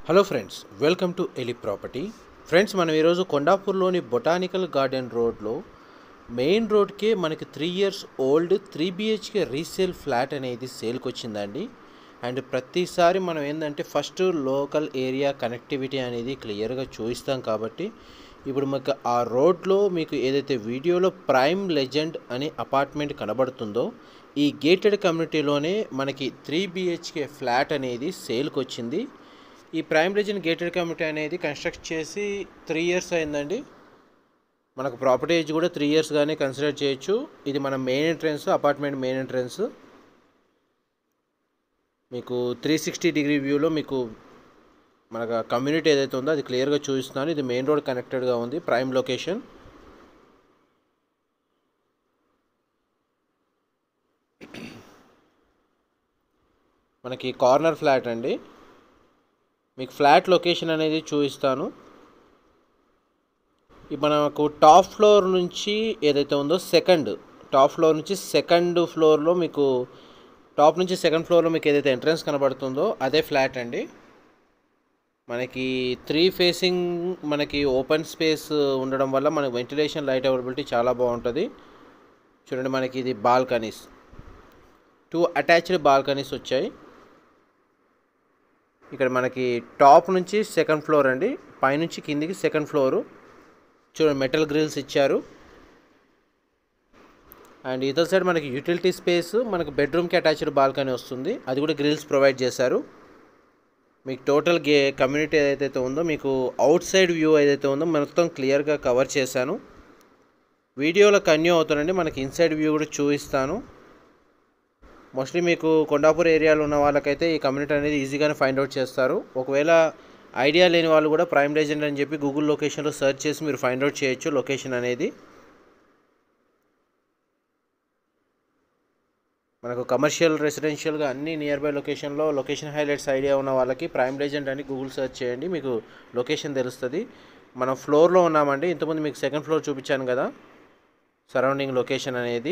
hello friends welcome to ఎలి property friends మనం ఈరోజు కొండాపూర్లోని బొటానికల్ గార్డెన్ రోడ్లో మెయిన్ రోడ్కే మనకి three years old three BHK resale flat అనేది సేల్కి వచ్చిందండి అండ్ ప్రతిసారి మనం ఏంటంటే ఫస్ట్ లోకల్ ఏరియా కనెక్టివిటీ అనేది క్లియర్గా చూపిస్తాం కాబట్టి ఇప్పుడు మీకు ఆ రోడ్లో మీకు ఏదైతే వీడియోలో ప్రైమ్ లెజెండ్ అనే అపార్ట్మెంట్ కనబడుతుందో ఈ గేటెడ్ కమ్యూనిటీలోనే మనకి త్రీ బిహెచ్కే ఫ్లాట్ అనేది సేల్కి వచ్చింది ఈ ప్రైమ్ లెజెండ్ గేటెడ్ కమ్యూనిటీ అనేది కన్స్ట్రక్ట్ చేసి త్రీ ఇయర్స్ అయిందండి మనకు ప్రాపర్టీ ఏజ్ కూడా త్రీ ఇయర్స్ కానీ కన్సిడర్ చేయొచ్చు ఇది మన main entrance apartment main entrance మీకు త్రీ సిక్స్టీ డిగ్రీ వ్యూలో మీకు మనకు కమ్యూనిటీ ఏదైతే ఉందో అది క్లియర్గా చూపిస్తున్నాను ఇది మెయిన్ రోడ్ కనెక్టెడ్గా ఉంది ప్రైమ్ లొకేషన్ మనకి కార్నర్ ఫ్లాట్ అండి మీకు ఫ్లాట్ లొకేషన్ అనేది చూపిస్తాను ఇది మనకు టాప్ ఫ్లోర్ నుంచి ఏదైతే ఉందో సెకండ్ టాప్ ఫ్లోర్ నుంచి సెకండ్ ఫ్లోర్లో మీకు టాప్ నుంచి సెకండ్ ఫ్లోర్లో మీకు ఏదైతే ఎంట్రన్స్ కనబడుతుందో అదే ఫ్లాట్ అండి మనకి త్రీ ఫేసింగ్ మనకి ఓపెన్ స్పేస్ ఉండడం వల్ల మనకి వెంటిలేషన్ లైట్ అవైలబిలిటీ చాలా బాగుంటుంది చూడండి మనకి ఇది బాల్కనీస్ టూ అటాచ్డ్ బాల్కనీస్ వచ్చాయి ఇక్కడ మనకి టాప్ నుంచి సెకండ్ ఫ్లోర్ అండి పైనుంచి కిందికి సెకండ్ ఫ్లోరు చూడండి మెటల్ గ్రిల్స్ ఇచ్చారు అండ్ ఇతర సైడ్ మనకి యూటిలిటీ స్పేస్ మనకి బెడ్రూమ్కి అటాచ్డ్ బాల్కనీ వస్తుంది అది కూడా గ్రిల్స్ ప్రొవైడ్ చేశారు మీకు టోటల్ గే కమ్యూనిటీ ఏదైతే ఉందో మీకు అవుట్ సైడ్ వ్యూ ఏదైతే ఉందో మొత్తం క్లియర్గా కవర్ చేశాను వీడియోలో కన్యూ అవుతానండి మనకి ఇన్సైడ్ వ్యూ కూడా చూపిస్తాను మోస్ట్లీ మీకు కొండాపూర్ ఏరియాలో ఉన్న వాళ్ళకైతే ఈ కమ్యూనిటీ అనేది ఈజీగానే ఫైండ్ అవుట్ చేస్తారు ఒకవేళ ఐడియా లేని వాళ్ళు కూడా ప్రైమ్ లెజెండ్ అని చెప్పి గూగుల్ లొకేషన్లో సెర్చ్ చేసి మీరు ఫైండ్ అవుట్ చేయొచ్చు లొకేషన్ అనేది మనకు కమర్షియల్ రెసిడెన్షియల్గా అన్ని నియర్ బై లొకేషన్లో లొకేషన్ హైలైట్స్ ఐడియా ఉన్న వాళ్ళకి ప్రైమ్ లెజెండ్ అని గూగుల్ సెర్చ్ చేయండి మీకు లొకేషన్ తెలుస్తుంది మనం ఫ్లోర్లో ఉన్నామండి ఇంతకుముందు మీకు సెకండ్ ఫ్లోర్ చూపించాను కదా సరౌండింగ్ లొకేషన్ అనేది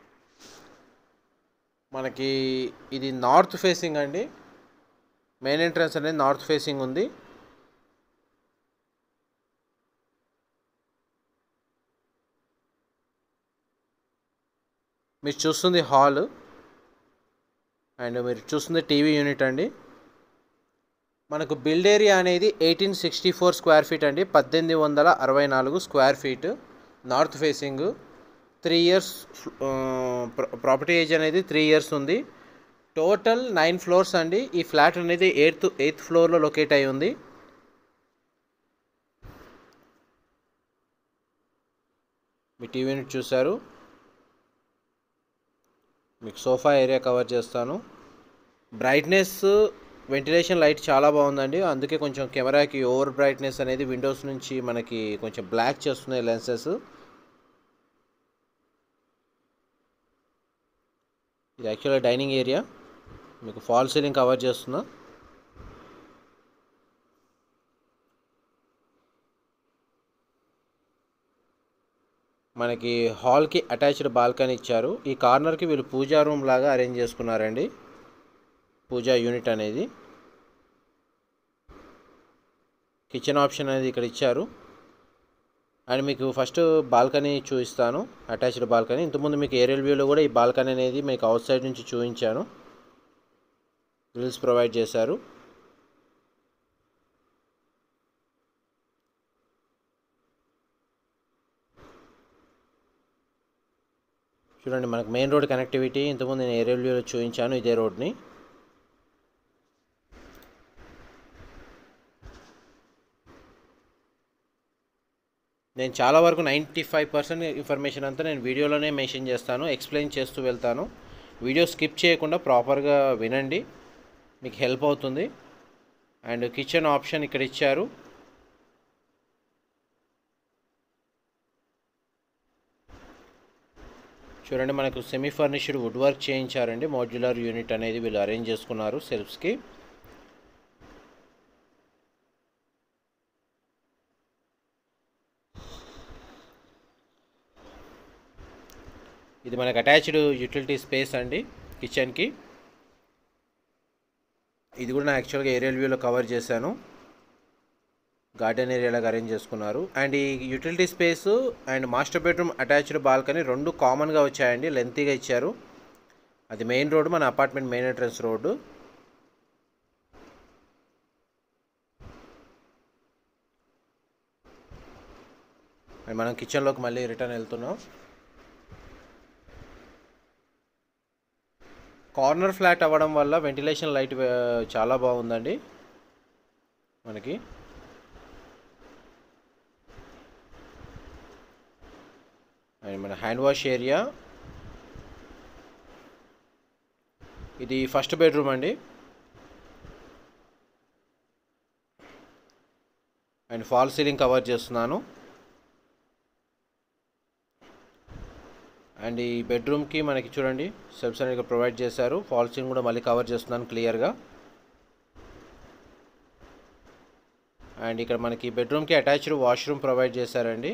మనకి ఇది నార్త్ ఫేసింగ్ అండి మెయిన్ ఎంట్రన్స్ అనేది నార్త్ ఫేసింగ్ ఉంది మీరు చూస్తుంది హాల్ అండ్ మీరు చూస్తుంది టీవీ యూనిట్ అండి మనకు బిల్డ్ ఏరియా అనేది eighteen sixty four square feet అండి పద్దెనిమిది వందల అరవై నాలుగు square feet north facing three years property age అనేది త్రీ ఇయర్స్ ఉంది టోటల్ నైన్ ఫ్లోర్స్ అండి ఈ ఫ్లాట్ అనేది ఎయిత్ ఎయిత్ ఫ్లోర్లో లొకేట్ అయి ఉంది మీ టీవీ యూనిట్ చూశారు మీకు సోఫా ఏరియా కవర్ చేస్తాను బ్రైట్నెస్ వెంటిలేషన్ లైట్ చాలా బాగుందండి అందుకే కొంచెం కెమెరాకి ఓవర్ బ్రైట్నెస్ అనేది విండోస్ నుంచి మనకి కొంచెం బ్లాక్ చేస్తున్నాయి లెన్సెస్ ఇది యాక్చువల్గా డైనింగ్ ఏరియా మీకు ఫాల్ సీలింగ్ కవర్ చేస్తున్నా మనకి హాల్కి అటాచ్డ్ బాల్కనీ ఇచ్చారు ఈ కార్నర్కి వీళ్ళు పూజా రూమ్ లాగా అరేంజ్ చేసుకున్నారండి పూజా యూనిట్ అనేది కిచెన్ ఆప్షన్ అనేది ఇక్కడ ఇచ్చారు అండ్ మీకు ఫస్ట్ బాల్కనీ చూపిస్తాను అటాచ్డ్ బాల్కనీ ఇంతకుముందు మీకు ఏరియల్ వ్యూలో కూడా ఈ బాల్కనీ అనేది మీకు అవుట్ సైడ్ నుంచి చూపించాను గ్రిల్స్ ప్రొవైడ్ చేశారు చూడండి మనకు మెయిన్ రోడ్ కనెక్టివిటీ ఇంతకుముందు నేను ఏరియల్ వ్యూలో చూపించాను ఇదే రోడ్ని నేను చాలా వరకు నైంటీ ఫైవ్ పర్సెంట్ ఇన్ఫర్మేషన్ అంతా నేను వీడియోలోనే మెన్షన్ చేస్తాను ఎక్స్ప్లెయిన్ చేస్తూ వెళ్తాను వీడియో స్కిప్ చేయకుండా ప్రాపర్గా వినండి మీకు హెల్ప్ అవుతుంది అండ్ కిచెన్ ఆప్షన్ ఇక్కడ ఇచ్చారు చూడండి మనకు సెమీ ఫర్నిష్డ్ వుడ్ వర్క్ చేయించారండి మోడ్యులర్ యూనిట్ అనేది వీళ్ళు అరేంజ్ చేసుకున్నారు సెల్ఫ్స్కి ఇది మనకు అటాచ్డ్ యూటిలిటీ స్పేస్ అండి కిచెన్కి ఇది కూడా నా యాక్చువల్గా ఏరియల్ వ్యూలో కవర్ చేశాను గార్డెన్ ఏరియాలాగా అరేంజ్ చేసుకున్నారు అండ్ ఈ utility space and master bedroom attached balcony రెండు కామన్గా వచ్చాయండి లెంతీగా ఇచ్చారు అది మెయిన్ రోడ్ మన apartment main entrance road and మనం కిచెన్లోకి మళ్ళీ రిటర్న్ వెళ్తున్నాం కార్నర్ ఫ్లాట్ అవ్వడం వల్ల వెంటిలేషన్ లైట్ చాలా బాగుందండి మనకి అండ్ మన హ్యాండ్ వాష్ ఏరియా ఇది ఫస్ట్ బెడ్రూమ్ అండి అండ్ ఫాల్ సీలింగ్ కవర్ చేస్తున్నాను అండ్ ఈ బెడ్రూమ్కి మనకి చూడండి స్టెప్స్ అనేది ప్రొవైడ్ చేశారు ఫాల్ సీలింగ్ కూడా మళ్ళీ కవర్ చేస్తున్నాను క్లియర్గా అండ్ ఇక్కడ మనకి బెడ్రూమ్కి అటాచ్డ్ వాష్రూమ్ ప్రొవైడ్ చేశారండి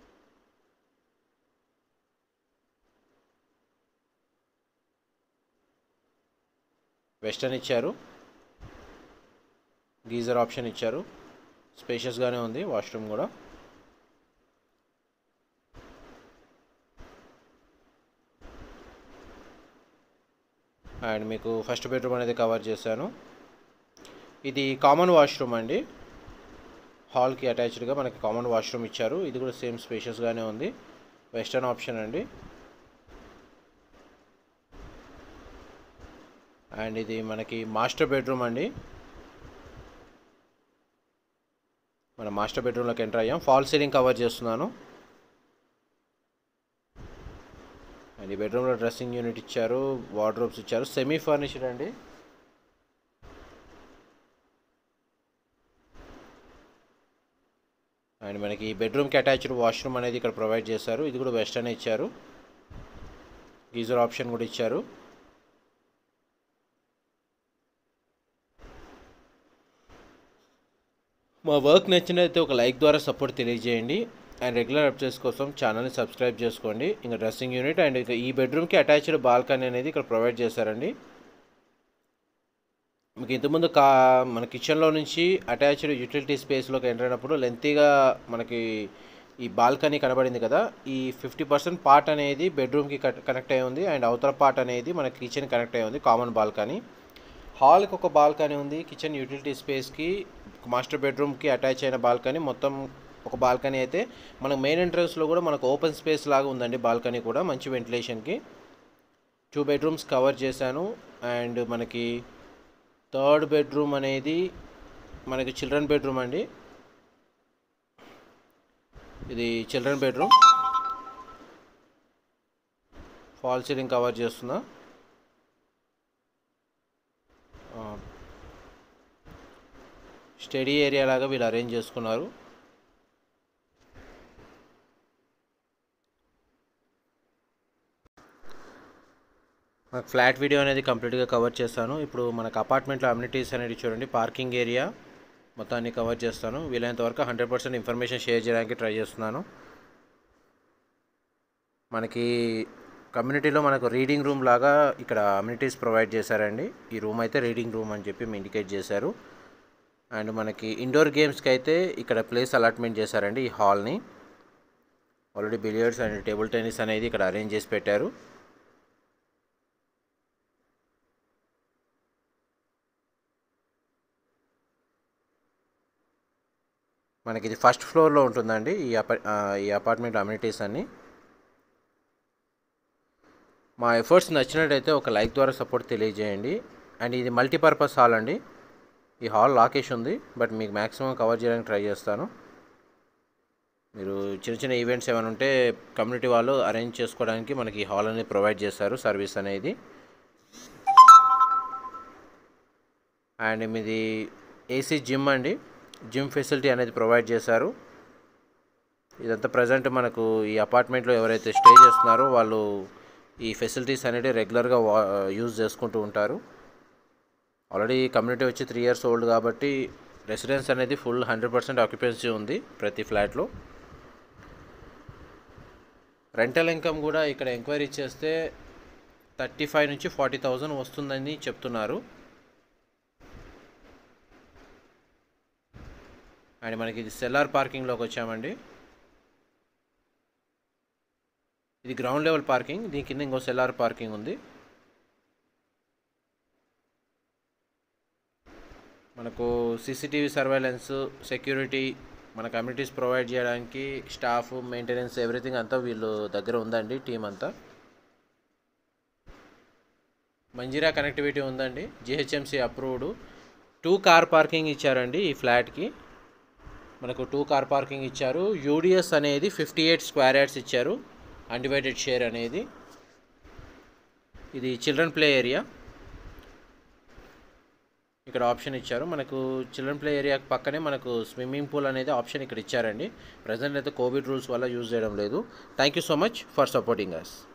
వెస్టర్న్ ఇచ్చారు గీజర్ ఆప్షన్ ఇచ్చారు స్పేషియస్గానే ఉంది వాష్రూమ్ కూడా అండ్ మీకు ఫస్ట్ బెడ్రూమ్ అనేది కవర్ చేశాను ఇది కామన్ వాష్రూమ్ అండి హాల్కి అటాచ్డ్గా మనకి కామన్ వాష్రూమ్ ఇచ్చారు ఇది కూడా సేమ్ స్పేషియస్గానే ఉంది వెస్టర్న్ ఆప్షన్ అండి అండ్ ఇది మనకి మాస్టర్ బెడ్రూమ్ అండి మన మాస్టర్ బెడ్రూమ్లోకి ఎంటర్ అయ్యాం ఫాల్ సీలింగ్ కవర్ చేస్తున్నాను అండ్ ఈ బెడ్రూమ్లో డ్రెస్సింగ్ యూనిట్ ఇచ్చారు వార్డ్రోబ్స్ ఇచ్చారు సెమీ ఫర్నిష్డ్ అండి అండ్ మనకి ఈ బెడ్రూమ్కి అటాచ్డ్ వాష్రూమ్ అనేది ఇక్కడ ప్రొవైడ్ చేశారు ఇది కూడా వెస్టర్న్ ఇచ్చారు గీజర్ ఆప్షన్ కూడా ఇచ్చారు మా వర్క్ నచ్చినైతే ఒక లైక్ ద్వారా సపోర్ట్ తెలియజేయండి అండ్ రెగ్యులర్ అప్డేట్స్ కోసం ఛానల్ని సబ్స్క్రైబ్ చేసుకోండి ఇంకా డ్రెస్సింగ్ యూనిట్ అండ్ ఇక ఈ బెడ్రూమ్కి అటాచ్డ్ బాల్కనీ అనేది ఇక్కడ ప్రొవైడ్ చేశారండి మీకు ఇంతకుముందు కా మన కిచెన్లో నుంచి అటాచ్డ్ యూటిలిటీ స్పేస్లోకి ఎంటర్ అయినప్పుడు లెంతీగా మనకి ఈ బాల్కనీ కనబడింది కదా ఈ ఫిఫ్టీ పర్సెంట్ పార్ట్ అనేది బెడ్రూమ్కి కనెక్ట్ అయి ఉంది అండ్ అవతల పార్ట్ అనేది మన కిచెన్ కనెక్ట్ అయి ఉంది కామన్ బాల్కనీ హాల్కి ఒక బాల్కనీ ఉంది కిచెన్ యూటిలిటీ స్పేస్కి మాస్టర్ బెడ్రూమ్కి అటాచ్ అయిన బాల్కనీ మొత్తం ఒక బాల్కనీ అయితే మనకు మెయిన్ ఎంట్రన్స్లో కూడా మనకు ఓపెన్ స్పేస్ లాగా ఉందండి బాల్కనీ కూడా మంచి వెంటిలేషన్కి టూ బెడ్రూమ్స్ కవర్ చేశాను అండ్ మనకి థర్డ్ బెడ్రూమ్ అనేది మనకి చిల్డ్రన్ బెడ్రూమ్ అండి ఇది children bedroom fall ceiling cover చేస్తున్నా స్టడీ ఏరియా లాగా వీళ్ళు అరేంజ్ చేసుకున్నారు మనకు ఫ్లాట్ వీడియో అనేది కంప్లీట్గా కవర్ చేస్తాను ఇప్పుడు మనకు అపార్ట్మెంట్లో అమ్యూనిటీస్ అనేది చూడండి పార్కింగ్ ఏరియా మొత్తాన్ని కవర్ చేస్తాను వీలైనంత వరకు హండ్రెడ్ పర్సెంట్ ఇన్ఫర్మేషన్ షేర్ చేయడానికి ట్రై చేస్తున్నాను మనకి కమ్యూనిటీలో మనకు రీడింగ్ రూమ్ లాగా ఇక్కడ అమ్యూనిటీస్ ప్రొవైడ్ చేశారండి ఈ రూమ్ అయితే రీడింగ్ రూమ్ అని చెప్పి ఇండికేట్ చేశారు అండ్ మనకి ఇండోర్ గేమ్స్కి అయితే ఇక్కడ ప్లేస్ అలాట్మెంట్ చేశారండి ఈ హాల్ని already billiards and table tennis అనేది ఇక్కడ అరేంజ్ చేసి పెట్టారు మనకి ఇది ఫస్ట్ ఫ్లోర్లో ఉంటుందండి ఈ అపా ఈ అపార్ట్మెంట్ అమ్యూనిటీస్ అన్నీ మా ఎఫర్ట్స్ నచ్చినట్టయితే ఒక లైక్ ద్వారా సపోర్ట్ తెలియజేయండి అండ్ ఇది మల్టీపర్పస్ హాల్ అండి ఈ హాల్ లాకేష్ ఉంది బట్ మీకు మ్యాక్సిమం కవర్ చేయడానికి ట్రై చేస్తాను మీరు చిన్న చిన్న ఈవెంట్స్ ఏమైనా ఉంటే కమ్యూనిటీ వాళ్ళు అరేంజ్ చేసుకోవడానికి మనకి ఈ హాల్ అనేది ప్రొవైడ్ చేస్తారు సర్వీస్ అనేది అండ్ మీది ఏసీ జిమ్ అండి జిమ్ ఫెసిలిటీ అనేది ప్రొవైడ్ చేశారు ఇదంతా ప్రజెంట్ మనకు ఈ అపార్ట్మెంట్లో ఎవరైతే స్టే చేస్తున్నారో వాళ్ళు ఈ ఫెసిలిటీస్ అనేవి రెగ్యులర్గా వా యూజ్ చేసుకుంటూ ఉంటారు ఆల్రెడీ కమ్యూనిటీ వచ్చి త్రీ ఇయర్స్ ఓల్డ్ కాబట్టి రెసిడెన్స్ అనేది ఫుల్ హండ్రెడ్ పర్సెంట్ ఆక్యుపెన్సీ ఉంది ప్రతి ఫ్లాట్లో రెంటల్ ఇన్కమ్ కూడా ఇక్కడ ఎంక్వైరీ చేస్తే థర్టీ ఫైవ్ నుంచి ఫార్టీ థౌజండ్ వస్తుందని చెప్తున్నారు అండ్ మనకి ఇది సెల్లార్ పార్కింగ్లోకి వచ్చామండి ఇది గ్రౌండ్ లెవెల్ పార్కింగ్ దీని కింద ఇంకో సెల్లార్ పార్కింగ్ ఉంది మనకు సీసీటీవీ సర్వేలెన్స్ సెక్యూరిటీ మన కమ్యూనిటీస్ ప్రొవైడ్ చేయడానికి స్టాఫ్ మెయింటెనెన్స్ ఎవ్రీథింగ్ అంతా వీళ్ళు దగ్గర ఉందండి టీం అంతా మంజీరా కనెక్టివిటీ ఉందండి GHMC approved two car parking ఇచ్చారండి ఈ ఫ్లాట్కి మనకు టూ కార్ పార్కింగ్ ఇచ్చారు యూడిఎస్ అనేది ఫిఫ్టీ ఎయిట్ స్క్వేర్ యార్డ్స్ ఇచ్చారు అన్డివైడెడ్ షేర్ అనేది ఇది చిల్డ్రన్ ప్లే ఏరియా ఇక్కడ ఆప్షన్ ఇచ్చారు మనకు చిల్డ్రన్ ప్లే ఏరియా పక్కనే మనకు స్విమ్మింగ్ పూల్ అనేది ఆప్షన్ ఇక్కడ ఇచ్చారండి ప్రజెంట్ అయితే కోవిడ్ రూల్స్ వల్ల యూజ్ చేయడం లేదు thank you so much for supporting us